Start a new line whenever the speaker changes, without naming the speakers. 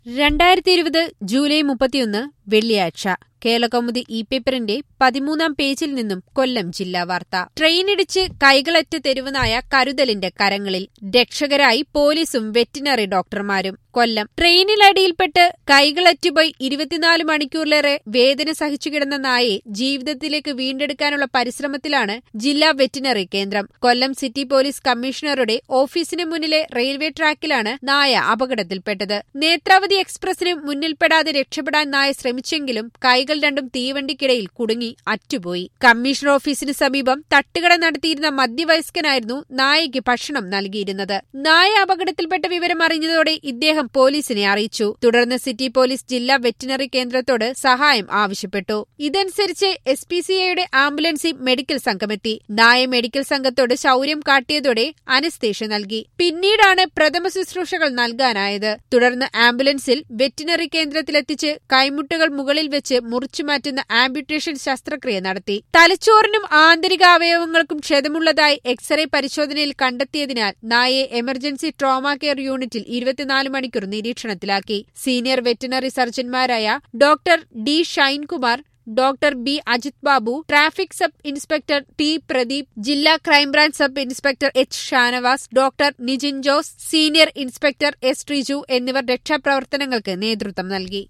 രണ്ടായിരത്തി ഇരുപത് ജൂലൈ മുപ്പത്തിയൊന്ന് വെള്ളിയാഴ്ച കേരളകൗമുദി ഇ പേപ്പറിന്റെ പതിമൂന്നാം പേജിൽ നിന്നും കൊല്ലം ജില്ലാ വാർത്ത ട്രെയിനിടിച്ച് കൈകളറ്റ തെരുവുനായ കരുതലിന്റെ കരങ്ങളിൽ രക്ഷകരായി പോലീസും വെറ്റിനറി ഡോക്ടർമാരും കൊല്ലം ട്രെയിനിലടിയിൽപ്പെട്ട് കൈകളറ്റുപോയി ഇരുപത്തിനാല് മണിക്കൂറിലേറെ വേദന സഹിച്ചു കിടന്ന നായയെ ജീവിതത്തിലേക്ക് വീണ്ടെടുക്കാനുള്ള പരിശ്രമത്തിലാണ് ജില്ലാ വെറ്റിനറി കേന്ദ്രം കൊല്ലം സിറ്റി പോലീസ് കമ്മീഷണറുടെ ഓഫീസിന് മുന്നിലെ റെയിൽവേ ട്രാക്കിലാണ് നായ അപകടത്തിൽപ്പെട്ടത് നേത്രാവതി എക്സ്പ്രസിന് മുന്നിൽപ്പെടാതെ രക്ഷപ്പെടാൻ നായ ശ്രമിച്ചെങ്കിലും കൈകൾ രണ്ടും തീവണ്ടിക്കിടയിൽ കുടുങ്ങി അറ്റുപോയി കമ്മീഷണർ ഓഫീസിന് സമീപം തട്ടുകട നടത്തിയിരുന്ന മധ്യവയസ്കനായിരുന്നു നായയ്ക്ക് ഭക്ഷണം നൽകിയിരുന്നത് നായ അപകടത്തിൽപ്പെട്ട വിവരം അറിഞ്ഞതോടെ ഇദ്ദേഹം പോലീസിനെ അറിയിച്ചു തുടർന്ന് സിറ്റി പോലീസ് ജില്ലാ വെറ്റിനറി കേന്ദ്രത്തോട് സഹായം ആവശ്യപ്പെട്ടു ഇതനുസരിച്ച് എസ് പി സി ഐയുടെ ആംബുലൻസിൽ മെഡിക്കൽ സംഘമെത്തി നായ മെഡിക്കൽ സംഘത്തോട് ശൌര്യം കാട്ടിയതോടെ അനസ്തേഷ്യ നൽകി പിന്നീടാണ് പ്രഥമ ശുശ്രൂഷകൾ നൽകാനായത് തുടർന്ന് ആംബുലൻസിൽ വെറ്റിനറി കേന്ദ്രത്തിലെത്തിച്ച് കൈമുട്ടുകൾ മുകളിൽ വെച്ച് മുറിച്ചുമാറ്റുന്ന ആംബ്യൂട്ടേഷൻ ശസ്ത്രക്രിയ നടത്തി തലച്ചോറിനും ആന്തരിക അവയവങ്ങൾക്കും ക്ഷതമുള്ളതായി എക്സ്റേ പരിശോധനയിൽ കണ്ടെത്തിയതിനാൽ നായയെ എമർജൻസി ട്രോമ കെയർ യൂണിറ്റിൽ ഇരുപത്തിനാല് മണിക്കൂർ നിരീക്ഷണത്തിലാക്കി സീനിയർ വെറ്റിനറി സർജൻമാരായ doctor D Shinekumar doctor B Ajith Babu traffic sub inspector T Pradeep ജില്ലാ crime branch sub inspector H Shanavas doctor Nijin Jose senior inspector S Riju എന്നിവർ രക്ഷാപ്രവർത്തനങ്ങൾക്ക് നേതൃത്വം നൽകി